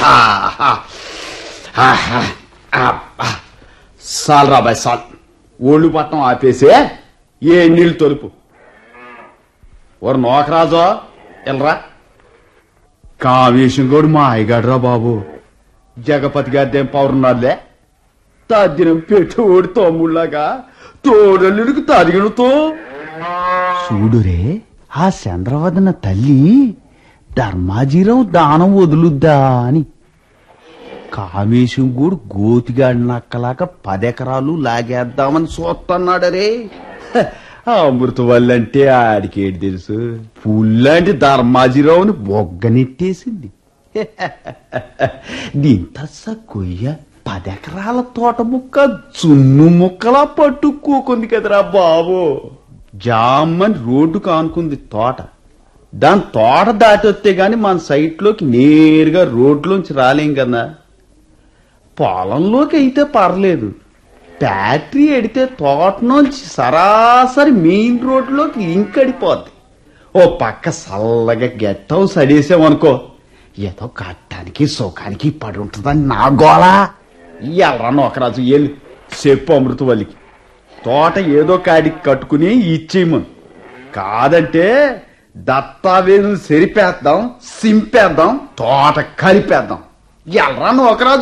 సాల్ రాబాయ్ సాల్ ఒళ్ళు పట్టం ఆపేసే ఏ నీళ్ళు తొలుపు ఓరు నోకరాజో ఎల్రా కావేశం కూడా మా అయ్యగాడ్రా బాబు జగపతి గారిదేం పౌరున్నారులే తద్దినం పెట్టి ఓడి తమ్ముళ్ళగా తోడల్లుడికి తరిగినతో చూడురే ఆ చంద్రవదన తల్లి ధర్మాజీరం దానం వదులుద్దా అని కామేశం కూడా గోతిగాడి నక్కలాగా పదెకరాలు లాగేద్దామని చూస్తున్నాడరే హ, ఆ అమృత వల్లంటే ఆడికేటి తెలుసు పుల్లాంటి ధర్మాజీరావుని బొగ్గనెట్టేసింది దీంతస్స కొయ్య పదెకరాల తోట ముక్క చున్ను ముక్కలా పట్టుకోకుంది కదరా బాబు జామ్మని రోడ్డు కానుకుంది తోట దాని తోట దాటి వస్తే గాని మన సైట్లోకి నేరుగా రోడ్లోంచి రాలేం కదా పొలంలోకి అయితే పర్లేదు ఫ్యాక్టరీ ఎడితే తోటలోంచి సరాసరి మెయిన్ రోడ్లోకి లింక్ అడిపోద్ది ఓ పక్క సల్లగా గెట్ హౌస్ అడేసామనుకో ఏదో కట్టానికి సుఖానికి పడి ఉంటుందని నా గోళ ఎల్రా నోకరాజు ఎల్లు చెప్పు అమృతవల్లికి తోట ఏదో కాడికి కట్టుకుని ఇచ్చేయము కాదంటే దత్తావేలు సెరిపేద్దాం సింపేద్దాం తోట కలిపేద్దాం ఎల్రా నోకరాజు